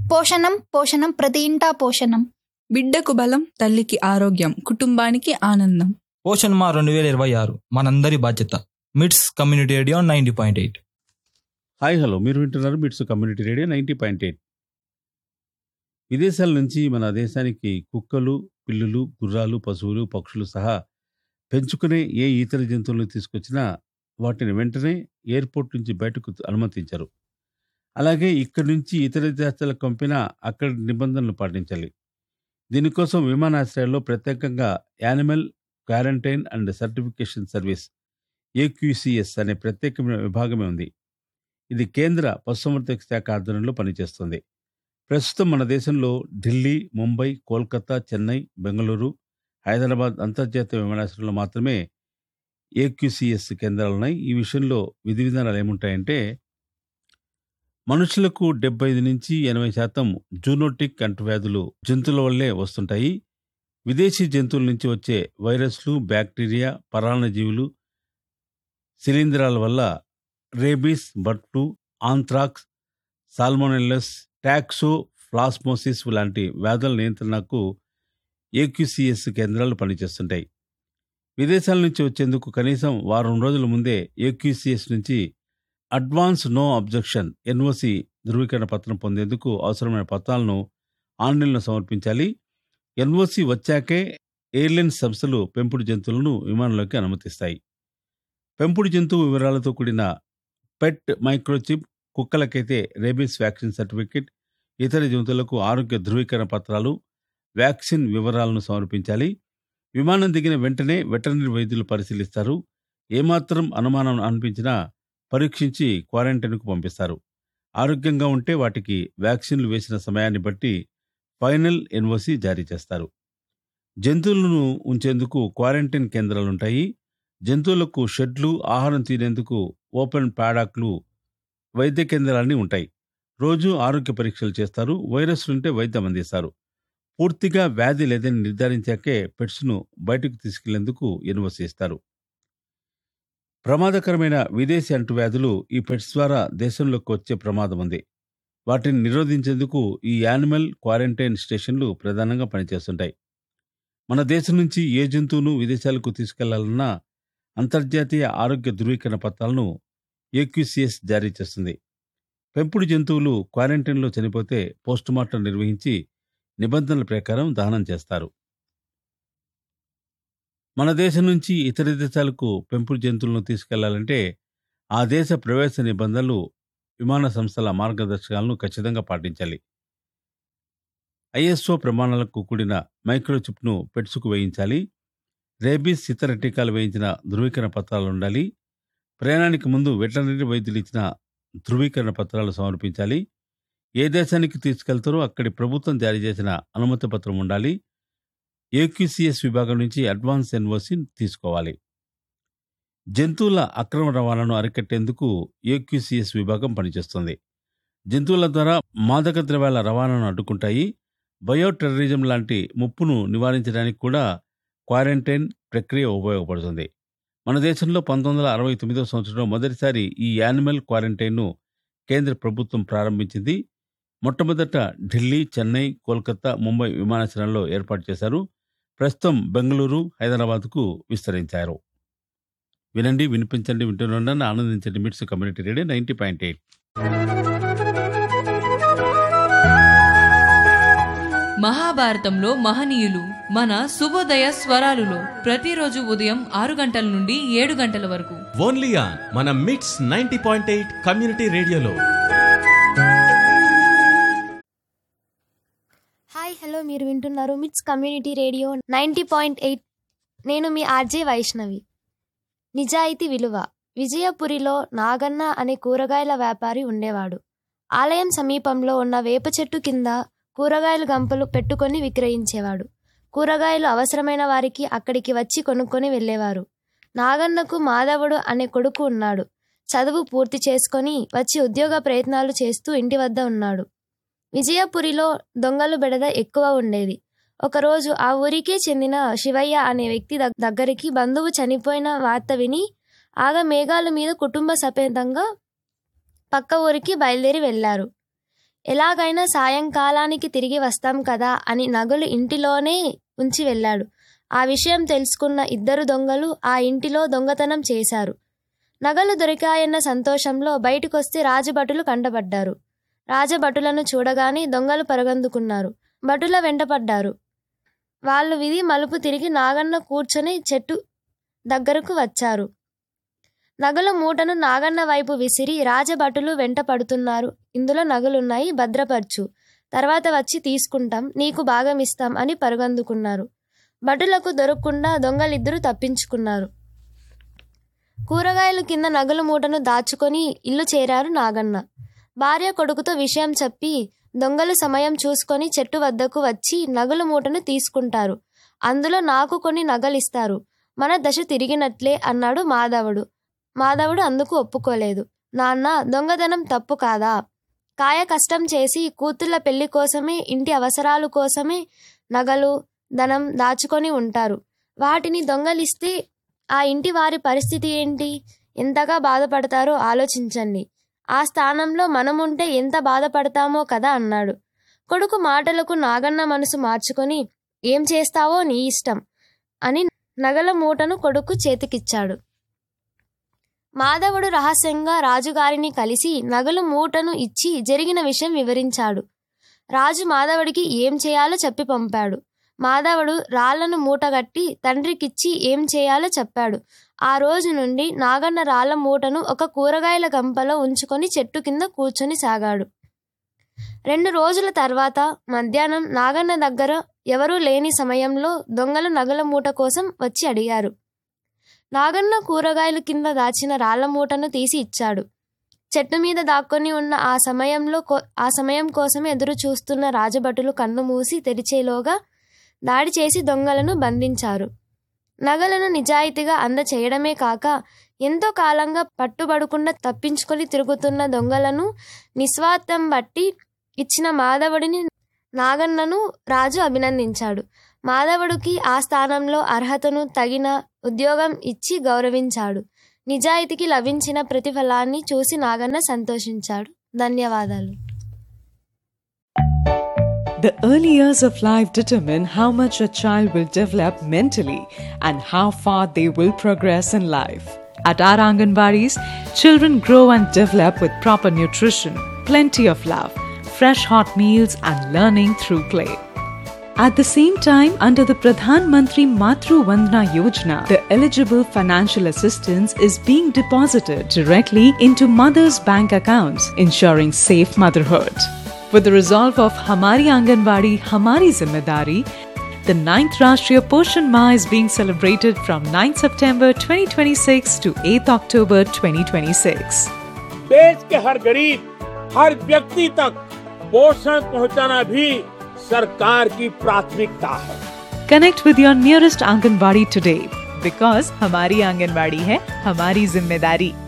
పోషణం పోషణం ప్రతి ఇంటా పోషణం బిడ్డకు బలం తల్లికి ఆరోగ్యం కుటుంబానికి ఆనందం పోషణ్ మా రెండు వేల ఇరవై ఆరు మనందరి బాధ్యత MITS community radio ninety point eight hi hello మీరు వింటున్నారు MITS community radio ninety point eight విదేశాల నుంచి మన దేశానికి కుక్కలు పిల్లులు గుర్రాలు పశువులు పక్షులు సహా పెంచుకునే ఏ ఇతర జంతువులను తీసుకొచ్చినా వాటిని వెంటనే ఎయిర్పోర్ట్ నుంచి బయటకు అనుమతించరు అలాగే ఇక్కడి నుంచి ఇతర దేశాలకు పంపినా అక్కడి నిబంధనలు పాటించాలి దీనికోసం విమానాశ్రయాల్లో ప్రత్యేకంగా animal quarantine and certification service AQCS అనే ప్రత్యేకమైన విభాగమే ఉంది ఇది కేంద్ర పశుసంవర్ధక శాఖ ఆధ్వర్యంలో పనిచేస్తుంది ప్రస్తుతం మన దేశంలో ఢిల్లీ ముంబై కోల్కతా చెన్నై బెంగళూరు హైదరాబాద్ అంతర్జాతీయ విమానాశ్రయంలో మాత్రమే ఏక్యూసిఎస్ కేంద్రాలు ఉన్నాయి ఈ విషయంలో విధి విధానాలు ఏముంటాయంటే మనుషులకు డెబ్బై ఐదు నుంచి ఎనభై శాతం జూనోటిక్ అంటువ్యాధులు జంతువుల వల్లే వస్తుంటాయి విదేశీ జంతువుల నుంచి వచ్చే వైరస్లు బ్యాక్టీరియా పరాన్నజీవులు శిలీంధ్రాల వల్ల rabies bird flu anthrax salmonellosis toxoplasmosis లాంటి వ్యాధుల నియంత్రణకు ఏక్యూసిఎస్ కేంద్రాలు పనిచేస్తుంటాయి విదేశాల నుంచి వచ్చేందుకు కనీసం వారం రోజుల ముందే ఏక్యూసిఎస్ నుంచి అడ్వాన్స్ నో అబ్జెక్షన్ ఎన్ఓసి ధృవీకరణ పత్రం పొందేందుకు అవసరమైన పత్రాలను ఆన్లైన్లో సమర్పించాలి ఎన్ఓసి వచ్చాకే ఎయిర్లైన్స్ సంస్థలు పెంపుడు జంతువులను విమానంలోకి అనుమతిస్తాయి పెంపుడు జంతువు వివరాలతో కూడిన పెట్ మైక్రోచిప్ కుక్కలకైతే రేబీస్ వ్యాక్సిన్ సర్టిఫికెట్ ఇతర జంతువులకు ఆరోగ్య ధృవీకరణ పత్రాలు వ్యాక్సిన్ వివరాలను సమర్పించాలి విమానం దిగిన వెంటనే వెటర్నరీ వైద్యులు పరిశీలిస్తారు ఏమాత్రం అనుమానం అనిపించినా పరీక్షించి క్వారంటైన్కు పంపిస్తారు ఆరోగ్యంగా ఉంటే వాటికి వ్యాక్సిన్లు వేసిన సమయాన్ని బట్టి ఫైనల్ ఎన్ఓసి జారీ చేస్తారు జంతువులను ఉంచేందుకు క్వారంటైన్ కేంద్రాలుంటాయి జంతువులకు షెడ్లు ఆహారం తినేందుకు ఓపెన్ ప్యాడాక్లు వైద్య కేంద్రాలన్నీ ఉంటాయి రోజు ఆరోగ్య పరీక్షలు చేస్తారు వైరస్లుంటే వైద్యం అందిస్తారు పూర్తిగా వ్యాధి లేదని నిర్ధారించాకే పెట్స్ను బయటకు తీసుకెళ్లేందుకు ఎన్ఓసి ఇస్తారు ప్రమాదకరమైన విదేశీ అంటువ్యాధులు ఈ పెట్స్ ద్వారా దేశంలోకి వచ్చే ప్రమాదం ఉంది వాటిని నిరోధించేందుకు ఈ యానిమల్ క్వారంటైన్ స్టేషన్లు ప్రధానంగా పనిచేస్తుంటాయి మన దేశం నుంచి ఏ జంతువును విదేశాలకు తీసుకెళ్లాలన్నా అంతర్జాతీయ ఆరోగ్య ధృవీకరణ పత్రాలను ఏక్యూసిఎస్ జారీ చేస్తుంది పెంపుడు జంతువులు క్వారంటైన్లో చనిపోతే పోస్టుమార్టం నిర్వహించి నిబంధనల ప్రకారం దహనం చేస్తారు మన దేశం నుంచి ఇతర దేశాలకు పెంపుడు జంతువులను తీసుకెళ్లాలంటే ఆ దేశ ప్రవేశ నిబంధనలు విమాన సంస్థల మార్గదర్శకాలను ఖచ్చితంగా పాటించాలి ఐఎస్ఓ ప్రమాణాలకు కూడిన మైక్రోచిప్ను పెట్సుకు వేయించాలి రేబీస్ ఇతర టీకాలు వేయించిన ధృవీకరణ పత్రాలు ఉండాలి ప్రయాణానికి ముందు వెటర్నరీ వైద్యులు ఇచ్చిన ధృవీకరణ పత్రాలు సమర్పించాలి ఏ దేశానికి తీసుకెళ్తారో అక్కడి ప్రభుత్వం జారీ చేసిన అనుమతి పత్రం ఉండాలి ఏక్యూసీఎస్ విభాగం నుంచి అడ్వాన్స్ ఎన్ఓసి తీసుకోవాలి జంతువుల అక్రమ రవాణాను అరికట్టేందుకు ఏక్యూసీఎస్ విభాగం పనిచేస్తుంది జంతువుల ద్వారా మాదక ద్రవ్యాల రవాణాను అడ్డుకుంటాయి బయో టెర్రరిజం లాంటి ముప్పును నివారించడానికి కూడా క్వారంటైన్ ప్రక్రియ ఉపయోగపడుతుంది మన దేశంలో పంతొమ్మిది వందల అరవై తొమ్మిదవ సంవత్సరంలో మొదటిసారి ఈ యానిమల్ క్వారంటైన్ను కేంద్ర ప్రభుత్వం ప్రారంభించింది మొట్టమొదట ఢిల్లీ చెన్నై కోల్కతా ముంబై విమానాశ్రయాల్లో ఏర్పాటు చేశారు ప్రస్తుతం బెంగళూరు హైదరాబాద్కు విస్తరించారు వినండి వినిపించండి వింటున్న ఆనందించండి MITS community radio ninety point eight మహాభారతంలో మహనీయులు మన శుభోదయ స్వరాలులో ప్రతిరోజు ఉదయం ఆరు గంటల నుండి ఏడు గంటల వరకు ఓన్లీ ఆన్ మన MITS ninety point eight community రేడియోలో హాయ్ హలో మీరు వింటున్నారు MITS community radio ninety point eight నేను మీ ఆర్జే వైష్ణవి నిజాయితీ విలువ విజయపురిలో నాగన్న అనే కూరగాయల వ్యాపారి ఉండేవాడు ఆలయం సమీపంలో ఉన్న వేప చెట్టు కింద కూరగాయల గంపలు పెట్టుకొని విక్రయించేవాడు కూరగాయలు అవసరమైన వారికి అక్కడికి వచ్చి కొనుక్కొని వెళ్ళేవారు నాగన్నకు మాధవుడు అనే కొడుకు ఉన్నాడు చదువు పూర్తి చేసుకొని వచ్చి ఉద్యోగ ప్రయత్నాలు చేస్తూ ఇంటి వద్ద ఉన్నాడు విజయపురిలో దొంగలు బెడద ఎక్కువ ఉండేది ఒకరోజు ఆ ఊరికే చెందిన శివయ్య అనే వ్యక్తి దగ్- దగ్గరికి బంధువు చనిపోయిన వార్త విని ఆగ మేఘాల మీద కుటుంబ సమేతంగా పక్క ఊరికి బయలుదేరి వెళ్ళారు ఎలాగైనా సాయంకాలానికి తిరిగి వస్తాం కదా అని నగలు ఇంటిలోనే ఉంచి వెళ్ళాడు ఆ విషయం తెలుసుకున్న ఇద్దరు దొంగలు ఆ ఇంటిలో దొంగతనం చేశారు నగలు దొరికాయన్న సంతోషంలో బయటకొస్తే రాజభటులు కంటపడ్డారు రాజభటులను చూడగానే దొంగలు పరగందుకున్నారు భటుల వెంటపడ్డారు వాళ్ళు విధి మలుపు తిరిగి నాగన్న కూర్చొని చెట్టు దగ్గరకు వచ్చారు నగల మూటను నాగన్న వైపు విసిరి రాజభటులు వెంట పడుతున్నారు ఇందులో నగలున్నాయి భద్రపరచు తర్వాత వచ్చి తీసుకుంటాం నీకు భాగం ఇస్తాం అని పరుగందుకున్నారు భటులకు దొరకకుండా దొంగలిద్దరూ తప్పించుకున్నారు కూరగాయలు కింద నగలు మూటను దాచుకొని ఇల్లు చేరారు నాగన్న భార్య కొడుకుతో విషయం చెప్పి దొంగలు సమయం చూసుకొని చెట్టు వద్దకు వచ్చి నగల మూటను తీసుకుంటారు అందులో నాకు కొన్ని నగలిస్తారు మన దశ తిరిగినట్లే అన్నాడు మాధవుడు మాధవుడు అందుకు ఒప్పుకోలేదు నాన్న దొంగదనం తప్పు కాదా కాయ కష్టం చేసి కూతుళ్ళ పెళ్లి కోసమే ఇంటి అవసరాలు కోసమే నగలు ధనం దాచుకొని ఉంటారు వాటిని దొంగలిస్తే ఆ ఇంటి వారి పరిస్థితి ఏంటి ఎంతగా బాధపడతారో ఆలోచించండి ఆ స్థానంలో మనముంటే ఎంత బాధపడతామో కదా అన్నాడు కొడుకు మాటలకు నాగన్న మనసు మార్చుకొని ఏం చేస్తావో నీ ఇష్టం అని నగల మూటను కొడుకు చేతికిచ్చాడు మాధవుడు రహస్యంగా రాజుగారిని కలిసి నగలు మూటను ఇచ్చి జరిగిన విషయం వివరించాడు రాజు మాధవుడికి ఏం చేయాలో చెప్పి పంపాడు మాధవుడు రాళ్లను మూటగట్టి తండ్రికిచ్చి ఏం చేయాలో చెప్పాడు ఆ రోజు నుండి నాగన్న రాళ్ల మూటను ఒక కూరగాయల గంపలో ఉంచుకొని చెట్టు కింద కూర్చొని సాగాడు రెండు రోజుల తర్వాత మధ్యాహ్నం నాగన్న దగ్గర ఎవరూ లేని సమయంలో దొంగలు నగల మూట కోసం వచ్చి అడిగారు నాగన్న కూరగాయలు కింద దాచిన రాళ్ల మూటను తీసి ఇచ్చాడు చెట్టు మీద దాక్కొని ఉన్న ఆ సమయంలో కో- ఆ సమయం కోసం ఎదురు చూస్తున్న రాజభటులు కన్ను మూసి తెరిచేలోగా దాడి చేసి దొంగలను బంధించారు నగలను నిజాయితీగా అందచేయడమే కాక ఎంతో కాలంగా పట్టుబడకుండా తప్పించుకొని తిరుగుతున్న దొంగలను నిస్వార్థం బట్టి ఇచ్చిన మాధవుడిని నాగన్నను రాజు అభినందించాడు మాధవుడికి ఆ స్థానంలో అర్హతను తగిన ఉద్యోగం ఇచ్చి గౌరవించాడు నిజాయితీకి లభించిన ప్రతిఫలాన్ని చూసి నాగన్న సంతోషించాడు ధన్యవాదాలు The early years of life determine how much a child will develop mentally and how far they will progress in life. At our Anganwadis, children grow and develop with proper nutrition, plenty of love, fresh hot meals, and learning through play. At the same time, under the Pradhan Mantri Matru Vandana Yojana, the eligible financial assistance is being deposited directly into mothers' bank accounts, ensuring safe motherhood. With the resolve of Hamari Anganwadi, Hamari Zimmedari, the 9th Rashtriya Poshan Ma is being celebrated from 9 September 2026 to 8 October 2026. देश के हर गरीब हर व्यक्ति तक पोषण पहुंचाना भी सरकार की प्राथमिकता है Connect with your nearest Anganwadi today because Hamari Anganwadi hai Hamari Zimmedari.